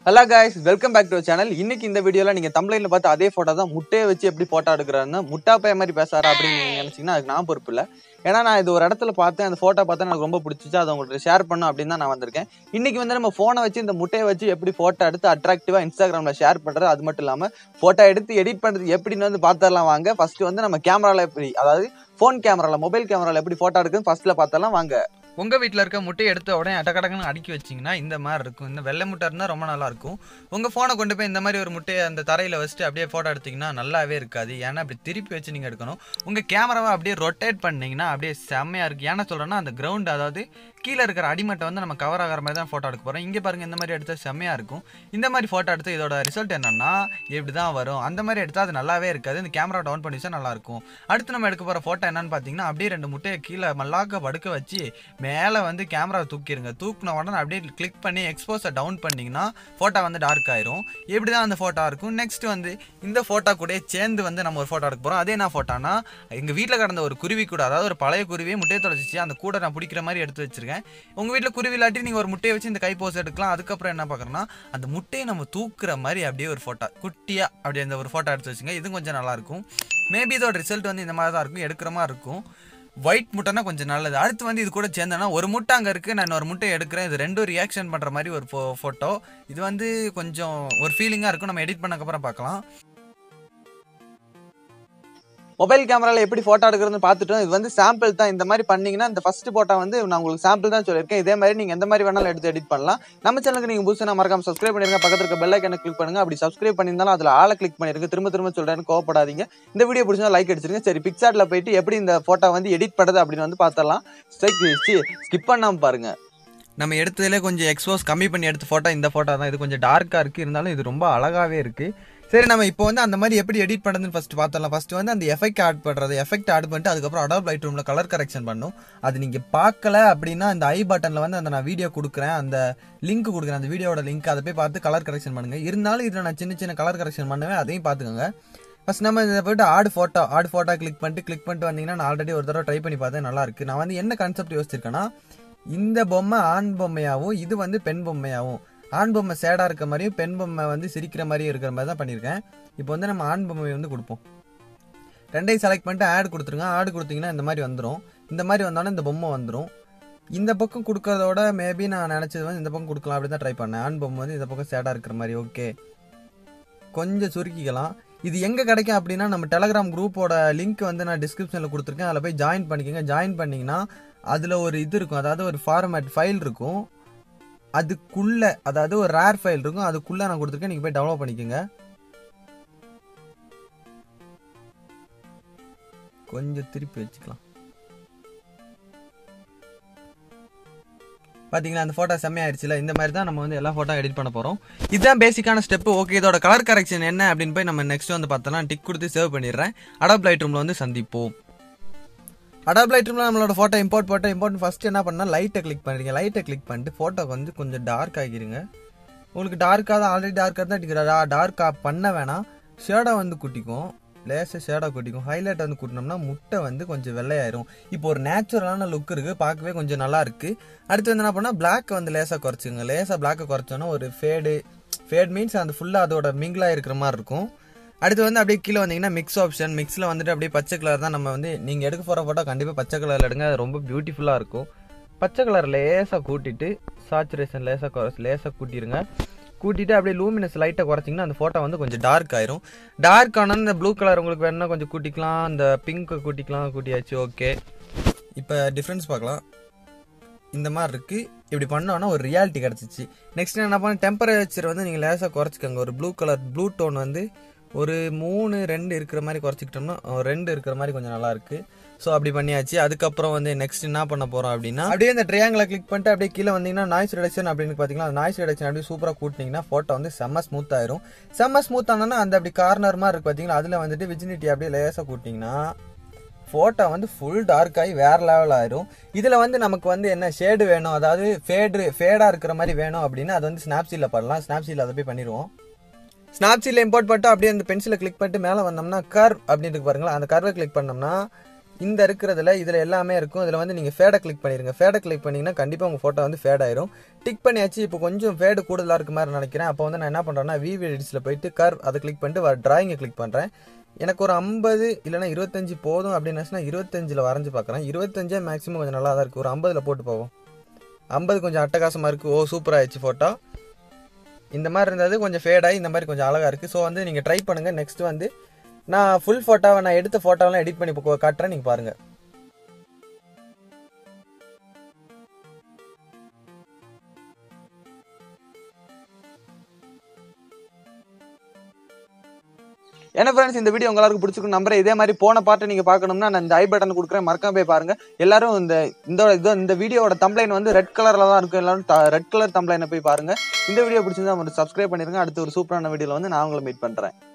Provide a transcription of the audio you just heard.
hello guys welcome back to channel இன்னைக்கு இந்த வீடியோல நீங்க தமிழ்ல பார்த்து அதே போட்டோ தான் முட்டையை வச்சு எப்படி போட்டோ எடுக்கிறாருன்னு முட்டா பைய மாதிரி பேசாரா அப்படின்னு நீங்க நினைச்சீங்கன்னா அதுக்கு நான் பொறுப்பு இல்லை ஏன்னா நான் இது ஒரு இடத்துல பார்த்தேன் அந்த போட்டோ பார்த்தா எனக்கு ரொம்ப பிடிச்சிச்சு அதை உங்கள்கிட்ட ஷேர் பண்ணும் அப்படின்னு தான் நான் வந்திருக்கேன் இன்னைக்கு வந்து நம்ம ஃபோனை வச்சு இந்த முட்டையை வச்சு எப்படி போட்டோ எடுத்து அட்ராக்டிவா இன்ஸ்டாகிராம்ல ஷேர் பண்றது அது மட்டும் இல்லாம போட்டோ எடுத்து எடிட் பண்றது எப்படின்னு வந்து பார்த்துடலாம் வாங்க ஃபர்ஸ்ட் வந்து நம்ம கேமரால எப்படி அதாவது ஃபோன் கேமரால மொபைல் கேமரால எப்படி போட்டோ எடுக்குன்னு ஃபர்ஸ்ட்ல பார்த்தலாம் வாங்க உங்கள் வீட்டில் இருக்க முட்டையை எடுத்த உடனே அடக்கடக்குன்னு அடுக்கி வச்சிங்கன்னா இந்த மாதிரி இருக்கும் இந்த வெள்ளை முட்டை இருந்தால் ரொம்ப நல்லா இருக்கும் உங்கள் ஃபோனை கொண்டு போய் இந்த மாதிரி ஒரு முட்டையை அந்த தரையில் வச்சுட்டு அப்படியே ஃபோட்டோ எடுத்தீங்கன்னா நல்லாவே இருக்காது ஏன்னா அப்படி திருப்பி வச்சு நீங்கள் எடுக்கணும் உங்கள் கேமராவை அப்படியே ரொட்டேட் பண்ணீங்கன்னா அப்படியே செம்மையாக இருக்குது ஏன்னா சொல்கிறேன்னா அந்த கிரவுண்ட் அதாவது கீழே இருக்கிற அடிமட்டை வந்து நம்ம கவர் ஆகிற மாதிரி தான் ஃபோட்டோ எடுக்க போகிறோம் இங்கே பாருங்கள் இந்த மாதிரி எடுத்தால் செம்மையாக இருக்கும் இந்த மாதிரி ஃபோட்டோ எடுத்து இதோட ரிசல்ட் என்னன்னா இப்படி தான் வரும் அந்த மாதிரி எடுத்தால் அது நல்லாவே இருக்காது இந்த கேமரா டவுன் பண்ணி வச்சா நல்லாயிருக்கும் அடுத்து நம்ம எடுக்க போகிற ஃபோட்டோ என்னன்னு பார்த்தீங்கன்னா அப்படியே ரெண்டு முட்டையை கீழே மல்லாக்க படுக்க வச்சு மேலே வந்து கேமராவை தூக்கிடுங்க தூக்கின உடனே அப்படியே கிளிக் பண்ணி எக்ஸ்போஸை டவுன் பண்ணிங்கன்னா ஃபோட்டோ வந்து டார்க் ஆயிரும் இப்படி தான் அந்த ஃபோட்டோ இருக்கும் நெக்ஸ்ட் வந்து இந்த ஃபோட்டோ கூட சேர்ந்து வந்து நம்ம ஒரு ஃபோட்டோ எடுக்க போகிறோம் அதே என்ன ஃபோட்டோனா எங்கள் வீட்டில் கடந்த ஒரு குருவி கூட அதாவது ஒரு பழைய குருவியை முட்டையை தொலைச்சிச்சு அந்த கூட நான் பிடிக்கிற மாதிரி எடுத்து வச்சிருக்கேன் உங்கள் வீட்டில் குருவி இல்லாட்டி நீங்கள் ஒரு முட்டையை வச்சு இந்த கை போஸ் எடுக்கலாம் அதுக்கப்புறம் என்ன பார்க்குறோன்னா அந்த முட்டையை நம்ம தூக்குற மாதிரி அப்படியே ஒரு ஃபோட்டோ குட்டியாக அப்படியே அந்த ஒரு ஃபோட்டோ எடுத்து வச்சுங்க இது கொஞ்சம் நல்லாயிருக்கும் மேபி இதோட ரிசல்ட் வந்து இந்த மாதிரி தான் இருக்கும் எடுக்கிற மாதிரி இருக்கும் ஒயிட் முட்டைனா கொஞ்சம் நல்லது அடுத்து வந்து இது கூட சேர்ந்தனா ஒரு முட்டை அங்கே இருக்குது நான் ஒரு முட்டை எடுக்கிறேன் இது ரெண்டும் ரியாக்ஷன் பண்ணுற மாதிரி ஒரு ஃபோ ஃபோட்டோ இது வந்து கொஞ்சம் ஒரு ஃபீலிங்காக இருக்கும் நம்ம எடிட் பண்ணக்கப்புறம் பார்க்கலாம் மொபைல் கேமரால எப்படி போட்டோ எடுக்கிறதுன்னு பார்த்துட்டோம் இது வந்து சாம்பிள் தான் இந்த மாதிரி பண்ணீங்கன்னா இந்த ஃபர்ஸ்ட் போட்டோ வந்து நான் உங்களுக்கு சாம்பிள் தான் சொல்லியிருக்கேன் இதே மாதிரி நீங்க எந்த மாதிரி வேணாலும் எடுத்து எடிட் பண்ணலாம் நம்ம சேனலுக்கு நீங்க புதுசாக மறக்காம சப்ஸ்கிரைப் பண்ணிருங்க பக்கத்துல இருக்க பெல் ஐக்கனை கிளிக் பண்ணுங்க அப்படி சப்ஸ்கிரைப் பண்ணியிருந்தாலும் அதுல ஆளை கிளிக் பண்ணிருங்க திரும்ப திரும்ப சொல்றேன்னு கோவப்படாதீங்க இந்த வீடியோ பிடிச்சா லைக் அடிச்சிருங்க சரி பிக்சார்ட்ல போயிட்டு எப்படி இந்த போட்டோ வந்து எடிட் பண்ணுறது அப்படின்னு வந்து பார்த்தரலாம் ஸ்கிப் பண்ணாம பாருங்க நம்ம எடுத்ததுலேயே கொஞ்சம் எக்ஸ்போஸ் கம்மி பண்ணி எடுத்த ஃபோட்டோ இந்த ஃபோட்டோ தான் இது கொஞ்சம் டார்க்காக இருக்குது இருந்தாலும் இது ரொம்ப அழகாகவே இருக்குது சரி நம்ம இப்போ வந்து அந்த மாதிரி எப்படி எடிட் பண்ணுறதுன்னு ஃபஸ்ட்டு பார்த்தலாம் ஃபஸ்ட்டு வந்து அந்த எஃபெக்ட் ஆட் பண்ணுறது எஃபெக்ட் ஆட் பண்ணிட்டு அதுக்கப்புறம் அடாப் லைட் ரூமில் கலர் கரெக்ஷன் பண்ணும் அது நீங்கள் பார்க்கல அப்படின்னா அந்த ஐ பட்டனில் வந்து அந்த நான் வீடியோ கொடுக்குறேன் அந்த லிங்க் கொடுக்குறேன் அந்த வீடியோட லிங்க் அதை போய் பார்த்து கலர் கரெக்ஷன் பண்ணுங்கள் இருந்தாலும் இதில் நான் சின்ன சின்ன கலர் கரெக்ஷன் பண்ணுவேன் அதையும் பார்த்துக்கோங்க ஃபஸ்ட் நம்ம இதை போயிட்டு ஆடு ஃபோட்டோ ஆடு ஃபோட்டோ கிளிக் பண்ணிட்டு கிளிக் பண்ணிட்டு வந்தீங்கன்னா நான் ஆல்ரெடி ஒரு தடவை ட்ரை பண்ணி பார்த்தேன் நல்லா இருக்கு நான் வந்து என்ன கான்செப்ட் யோசிச்சிருக்கேன்னா இந்த பொம்மை ஆண் பொம்மையாகவும் இது வந்து பெண் பொம்மையாகவும் ஆண் பொம்மை சேடாக இருக்க மாதிரியும் பெண் பொம்மை வந்து சிரிக்கிற மாதிரியும் இருக்கிற மாதிரி தான் பண்ணியிருக்கேன் இப்போ வந்து நம்ம ஆண் பொம்மையை வந்து கொடுப்போம் ரெண்டையும் செலக்ட் பண்ணிட்டு ஆட் கொடுத்துருங்க ஆட் கொடுத்தீங்கன்னா இந்த மாதிரி வந்துடும் இந்த மாதிரி வந்தாலும் இந்த பொம்மை வந்துடும் இந்த பக்கம் கொடுக்கறதோட மேபி நான் நினச்சது வந்து இந்த பக்கம் கொடுக்கலாம் அப்படி தான் ட்ரை பண்ணேன் ஆண் பொம்மை வந்து இந்த பக்கம் சேடாக இருக்கிற மாதிரி ஓகே கொஞ்சம் சுருக்கிக்கலாம் இது எங்கே கிடைக்கும் அப்படின்னா நம்ம டெலகிராம் குரூப்போட லிங்க் வந்து நான் டிஸ்கிரிப்ஷனில் கொடுத்துருக்கேன் அதில் போய் ஜாயின் பண்ணிக்கோங்க ஜாயின் பண்ணிங்கன்னா அதில் ஒரு இது இருக்கும் அதாவது ஒரு ஃபார்மேட் ஃபைல் இருக்கும் அதுக்குள்ளே அதாவது ஒரு ரேர் ஃபைல் இருக்கும் அதுக்குள்ளே நான் கொடுத்துருக்கேன் நீங்கள் போய் டவுன்லோட் பண்ணிக்கோங்க கொஞ்சம் திருப்பி வச்சுக்கலாம் பார்த்தீங்களா அந்த ஃபோட்டோ செம்மையாயிருச்சுல இந்த மாதிரி தான் நம்ம வந்து எல்லா ஃபோட்டோ எடிட் பண்ண போகிறோம் இதுதான் பேசிக்கான ஸ்டெப்பு ஓகே இதோட கலர் கரெக்ஷன் என்ன அப்படின்னு போய் நம்ம நெக்ஸ்ட் வந்து பார்த்தோம்னா டிக் கொடுத்து சேவ் பண்ணிடுறேன் அடாப் லைட் ரூமில் வந்து சந்திப்போம் அடாப் லைட் ரூமில் நம்மளோட photo import photo import first என்ன பண்ணால் லைட்டை கிளிக் பண்ணுறீங்க லைட்டை கிளிக் பண்ணிட்டு ஃபோட்டோ வந்து கொஞ்சம் டார்க் ஆகிருங்க உங்களுக்கு டார்க்காக தான் ஆல்ரெடி டார்க்காக தான் அடிக்கிறா டார்க்காக பண்ண வேணாம் ஷேடாக வந்து குட்டிக்கும் லேசாக ஷேடாக குட்டிக்கும் ஹைலைட் வந்து கூட்டினோம்னா முட்டை வந்து கொஞ்சம் வெள்ளையாயிரும் இப்போ ஒரு நேச்சுரலான லுக் இருக்குது பார்க்கவே கொஞ்சம் நல்லா இருக்குது அடுத்து வந்து என்ன பண்ணால் பிளாக் வந்து லேசாக குறைச்சிங்க லேசாக பிளாக்கை குறைச்சோன்னா ஒரு ஃபேடு ஃபேட் மீன்ஸ் அந்த ஃபுல்லாக அதோட மிங்கிளாக இருக்கிற மாதிரி இருக்கும் அடுத்து வந்து அப்படியே கீழே வந்தீங்கன்னா மிக்ஸ் ஆப்ஷன் மிக்ஸில் வந்துட்டு அப்படியே பச்சை கலர் தான் நம்ம வந்து நீங்கள் எடுக்க போகிற ஃபோட்டோ கண்டிப்பாக பச்சை கலரில் எடுங்க அது ரொம்ப பியூட்டிஃபுல்லாக இருக்கும் பச்சை கலர் லேசாக கூட்டிட்டு சாச்சுரேஷன் லேசாக குறை லேசாக கூட்டிடுங்க கூட்டிட்டு அப்படியே லூமினஸ் லைட்டை குறைச்சிங்கன்னா அந்த ஃபோட்டோ வந்து கொஞ்சம் டார்க் ஆயிரும் டார்க் ஆனால் இந்த ப்ளூ கலர் உங்களுக்கு வேணும்னா கொஞ்சம் கூட்டிக்கலாம் அந்த பிங்க்கை கூட்டிக்கலாம் கூட்டியாச்சு ஓகே இப்போ டிஃப்ரென்ஸ் பார்க்கலாம் இந்த மாதிரி இருக்குது இப்படி பண்ணோன்னா ஒரு ரியாலிட்டி கிடச்சிச்சு நெக்ஸ்ட் என்ன பண்ண டெம்பரேச்சர் வந்து நீங்கள் லேசாக குறைச்சிக்கோங்க ஒரு ப்ளூ கலர் ப்ளூ டோன் வந்து ஒரு மூணு ரெண்டு இருக்கிற மாதிரி குறைச்சிக்கிட்டோம்னா அஹ், ரெண்டு இருக்கிற மாதிரி கொஞ்சம் நல்லா இருக்கு ஸோ அப்படி பண்ணியாச்சு அதுக்கப்புறம் வந்து நெக்ஸ்ட் என்ன பண்ண போறோம் அப்படின்னா அப்படியே இந்த ட்ரையாங்கில் கிளிக் பண்ணிட்டு அப்படியே கீழே வந்தீங்கன்னா நாய்ஸ் ரிடக்ஷன் அப்படின்னு பார்த்தீங்கன்னா அந்த நாய்ஸ் ரிடக்ஷன் அப்படியே சூப்பராக கூட்டினீங்கன்னா ஃபோட்டோ வந்து செம்ம ஸ்மூத் ஆயிரும் செம்ம ஸ்மூத் ஆனோன்னா அந்த அப்படி கார்னர் மாதிரி இருக்கு பார்த்தீங்களா அதில் வந்துட்டு விஜினிட்டி அப்படியே லேசாக கூட்டிங்கன்னா ஃபோட்டோ வந்து ஃபுல் டார்க் ஆகி வேற லெவல் ஆயிரும் இதில் வந்து நமக்கு வந்து என்ன ஷேடு வேணும் அதாவது ஃபேடு ஃபேடாக இருக்கிற மாதிரி வேணும் அப்படின்னா அது வந்து ஸ்னாப்சீட்டில் பண்ணலாம் ஸ்னாப்சீட்டில் அதை போய் பண்ணிடுவோம் ஸ்னாப்சீட்டில் இம்போர்ட் பண்ணிட்டு அப்படியே அந்த பென்சிலை கிளிக் பண்ணிட்டு மேலே வந்தோம்னா கர்வ் அப்படின்னு இருக்கு பாருங்களா அந்த கர்வை கிளிக் பண்ணோம்னா இந்த இருக்கிறதுல இதில் எல்லாமே இருக்கும் இதில் வந்து நீங்கள் ஃபேடை கிளிக் பண்ணிடுங்க ஃபேடை கிளிக் பண்ணிங்கன்னா கண்டிப்பாக உங்கள் ஃபோட்டோ வந்து ஃபேட் ஆயிரும் டிக் பண்ணியாச்சு இப்போ கொஞ்சம் ஃபேடு கூடுதலாக இருக்க மாதிரி நினைக்கிறேன் அப்போ வந்து நான் என்ன பண்ணுறேன்னா விவி எடிட்ஸில் போயிட்டு கர் அதை கிளிக் பண்ணிட்டு வர டிராயிங்கை கிளிக் பண்ணுறேன் எனக்கு ஒரு ஐம்பது இல்லைனா இருபத்தஞ்சு போதும் அப்படின்னு இருபத்தஞ்சில் வரைஞ்சி பார்க்குறேன் இருபத்தஞ்சே மேக்ஸிமம் கொஞ்சம் நல்லா தான் இருக்குது ஒரு ஐம்பதில் போட்டு போவோம் ஐம்பது கொஞ்சம் அட்டகாசமாக இருக்குது ஓ சூப்பர் ஆயிடுச்சு ஃபோட்டோ இந்த மாதிரி இருந்தது கொஞ்சம் ஃபேடாகி இந்த மாதிரி கொஞ்சம் அழகாக இருக்குது ஸோ வந்து நீங்கள் ட்ரை பண்ணுங்கள் நெக்ஸ்ட் வந்து நான் ஃபுல் ஃபோட்டோவை நான் எடுத்த ஃபோட்டோவெல்லாம் எடிட் பண்ணி இப்போ காட்டுறேன் நீங்கள் பாருங்கள் என்ன ஃப்ரெண்ட்ஸ் இந்த வீடியோ உங்களுக்கு பிடிச்சிருக்கும் நம்புறேன் இதே மாதிரி போன பாட்டை நீங்க பார்க்கணும்னா நான் இந்த ஐ பட்டன் கொடுக்குறேன் மறக்காம போய் பாருங்க எல்லாரும் இந்த இந்த இது- இந்த வீடியோட தம்ப்ளைன் வந்து ரெட் கலர்ல தான் இருக்கும் எல்லாரும் ரெட் கலர் தம்ப்ளைனை போய் பாருங்க இந்த வீடியோ பிடிச்சிருந்தா சப்ஸ்கிரைப் பண்ணிருங்க அடுத்து ஒரு சூப்பரான வீடியோல வந்து நான் உங்களை மீட் பண்றேன்